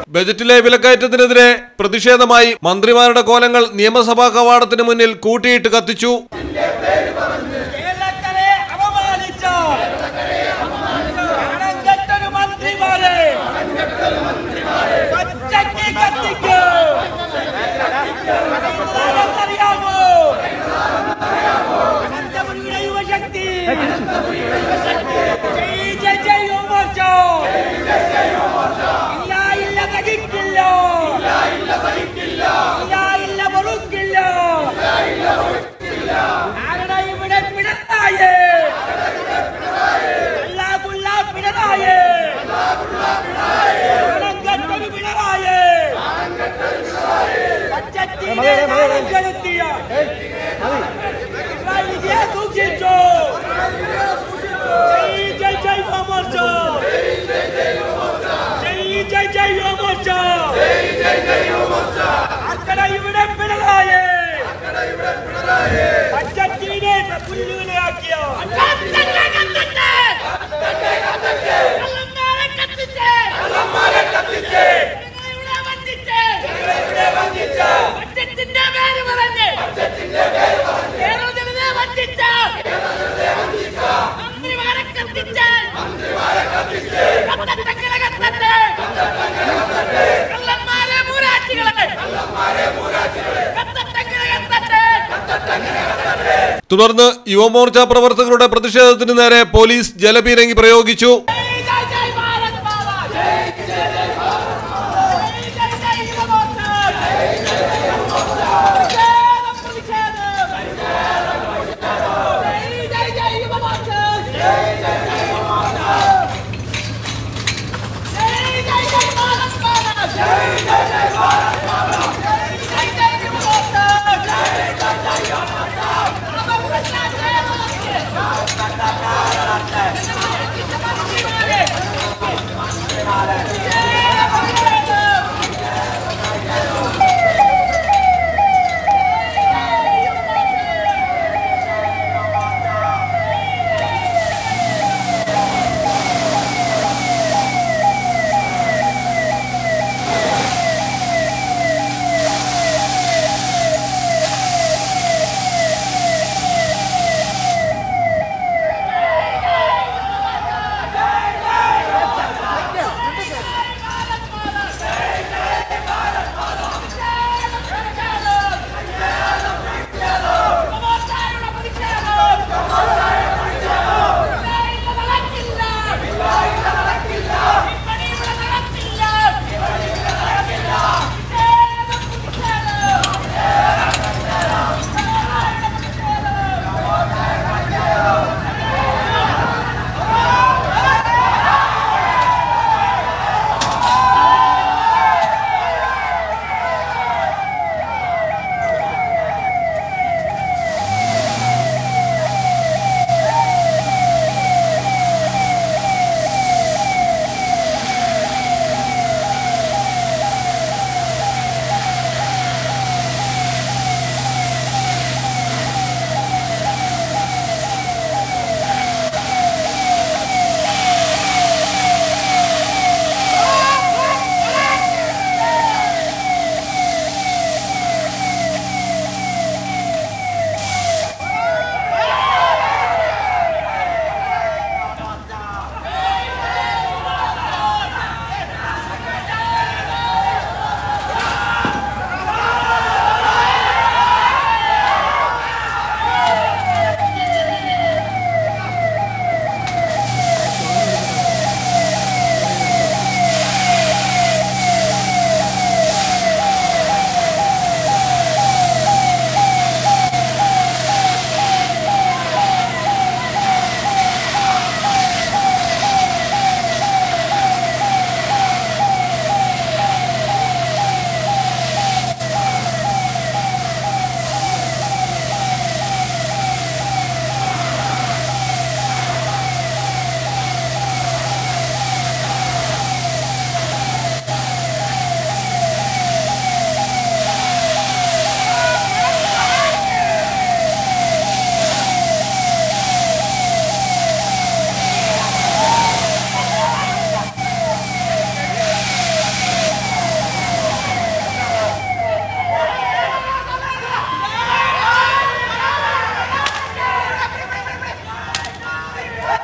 ബജറ്റിലെ വിലക്കയറ്റത്തിനെതിരെ പ്രതിഷേധമായി മന്ത്രിമാരുടെ കോലങ്ങൾ നിയമസഭാ കവാടത്തിന് മുന്നിൽ കൂട്ടിയിട്ട് കത്തിച്ചു കേരളക്കരെ അപമാനിച്ച കണങ്കെട്ടൊരു മന്ത്രിമാരെ പച്ചക്ക് കത്തിക്കൂ അറിയാമോ അനന്തപുരിയുടെ യുവശക്തി ജയ് ജയ് ജയ് യുവമോർച്ച. ഇല്ല ഇല്ല സഹിക്കില്ല ഇല്ല ഇല്ല പൊറുക്കില്ല ആരുടെ ഇവിടെ പിണറായേ അല്ലാതുള്ള പിണറായേ കണങ്കെട്ടൊരു പിണറായേ പച്ചത്തീനെ നാണം കെടുത്തിയ പിണറായി വിജയെ സൂക്ഷിച്ചു ജയ് ജയ് ജയ് യുവമോർച്ച ജയ് ജയ് ജയ് യുവമോർച്ച ആർക്കട ഇവിടെ പിണറായേ പച്ചത്തീനെ പുല്ലുവിനെയാക്കിയ ബഡ്ജറ്റിന്റെ പേര് പറഞ്ഞ് കേരളത്തിലെ വഞ്ചിച്ച മന്ത്രിമാരെ കത്തിച്ച് കത്തട്ടക്കിലെ കത്തട്ടെ കള്ളന്മാരെ മൂരാറ്റികളെ കത്തട്ടക്കിലെ കത്തട്ടെ തുടർന്ന് യുവമോർച്ച പ്രവർത്തകരുടെ പ്രതിഷേധത്തിന് നേരെ പോലീസ് ജലപീരങ്കി പ്രയോഗിച്ചു ജയ് ജയ് ജയ് ഭാരത് മാതാ ജയ് ജയ് ജയ് ഭാരത് മാതാ ജയ് ജയ് ജയ് യുവമോർച്ച ജയ് ജയ് ജയ് യുവമോർച്ച പ്രതിഷേധം പ്രതിഷേധം ജയ് ജയ് ജയ് യുവമോർച്ച ജയ് ജയ് ജയ് യുവമോർച്ച ജയ് ജയ് ജയ് ഭാരത് മാതാ ജയ് ജയ് ജയ് ഭാരത് മാതാ ജയ് ജയ് ജയ് യുവമോർച്ച ജയ് ജയ് ജയ് യുവമോർച്ച അപകട ജയമോർച്ച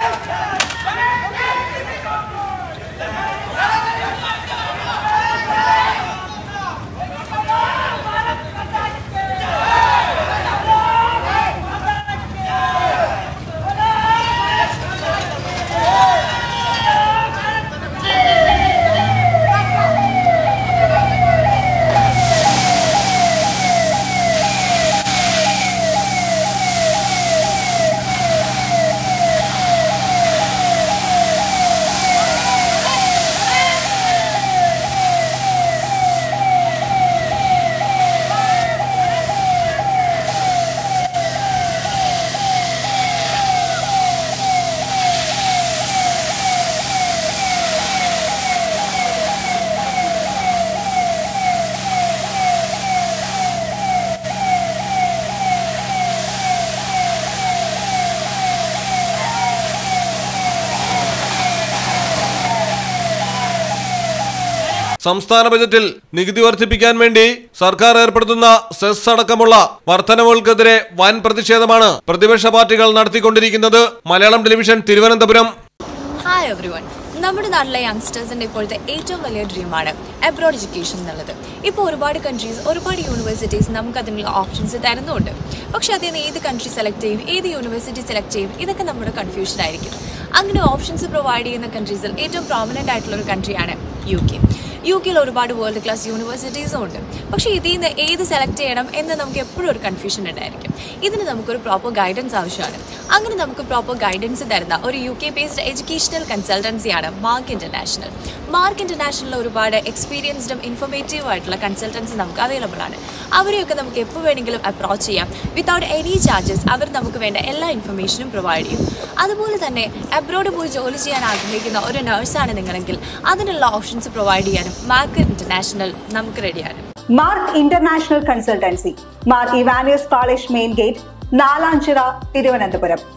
സംസ്ഥാന ബജറ്റിൽ നികുതി വർദ്ധിപ്പിക്കാൻ വേണ്ടി സർക്കാർ ഏർപ്പെടുത്തുന്ന സെസ് അടക്കമുള്ള വർധനവുകൾക്കെതിരെ വൻ പ്രതിഷേധമാണ് പ്രതിപക്ഷ പാർട്ടികൾ നടത്തിക്കൊണ്ടിരിക്കുന്നത് Malayalam television Thiruvananthapuram hi everyone നമ്മുടെ നാട്ടിലെ യങ്സ്റ്റേഴ്സിന്റെ ഇപ്പോഴത്തെ ഏറ്റവും വലിയ ഡ്രീമാണ് അബ്രോഡ് എഡ്യൂക്കേഷൻ എന്നുള്ളത് ഇപ്പോൾ ഒരുപാട് കൺട്രീസ് ഒരുപാട് യൂണിവേഴ്സിറ്റീസ് നമുക്ക് അതിനുള്ള ഓപ്ഷൻസ് തരുന്നുണ്ട് പക്ഷെ അതിൽ നിന്ന് ഏത് കൺട്രി സെലക്ട് ചെയ്യും ഏത് യൂണിവേഴ്സിറ്റി സെലക്ട് ചെയ്യും ഇതൊക്കെ നമ്മുടെ കൺഫ്യൂഷൻ ആയിരിക്കും അങ്ങനെ ഓപ്ഷൻസ് പ്രൊവൈഡ് ചെയ്യുന്ന കൺട്രീസിൽ ഏറ്റവും പ്രോമിനൻ്റ് ആയിട്ടുള്ള ഒരു കൺട്രിയാണ് യു കെ യു കെയിൽ ഒരുപാട് വേൾഡ് ക്ലാസ് യൂണിവേഴ്സിറ്റീസും ഉണ്ട് പക്ഷേ ഇതിൽ നിന്ന് ഏത് സെലക്ട് ചെയ്യണം എന്ന് നമുക്ക് എപ്പോഴും ഒരു കൺഫ്യൂഷൻ ഉണ്ടായിരിക്കും ഇതിന് നമുക്കൊരു പ്രോപ്പർ ഗൈഡൻസ് ആവശ്യമാണ് അങ്ങനെ നമുക്ക് പ്രോപ്പർ ഗൈഡൻസ് തരുന്ന ഒരു യു കെ ബേസ്ഡ് എഡ്യൂക്കേഷണൽ കൺസൾട്ടൻസിയാണ് മാർക്ക് ഇന്റർനാഷണൽ മാർക്ക് ഇന്റർനാഷണലിൽ ഒരുപാട് എക്സ്പീരിയൻസ്ഡും ഇൻഫോർമേറ്റീവ് ആയിട്ടുള്ള കൺസൾട്ടൻസി നമുക്ക് അവൈലബിൾ ആണ് അവരെയൊക്കെ നമുക്ക് എപ്പോൾ വേണമെങ്കിലും അപ്രോച്ച് ചെയ്യാം വിത്തൗട്ട് എനി ചാർജസ് അവർ നമുക്ക് വേണ്ട എല്ലാ ഇൻഫർമേഷനും പ്രൊവൈഡ് ചെയ്യും അതുപോലെ തന്നെ അബ്രോഡ് പോയി ജോലി ചെയ്യാൻ ആഗ്രഹിക്കുന്ന ഒരു നഴ്സാണ് നിങ്ങളെങ്കിൽ അതിനുള്ള ഓപ്ഷൻസ് പ്രൊവൈഡ് ചെയ്യാനും മാർക്ക് ഇന്റർനാഷണൽ നമുക്ക് റെഡിയാണ് Mark International consultancy Mar Ivanios college main gate Nalanchira Thiruvananthapuram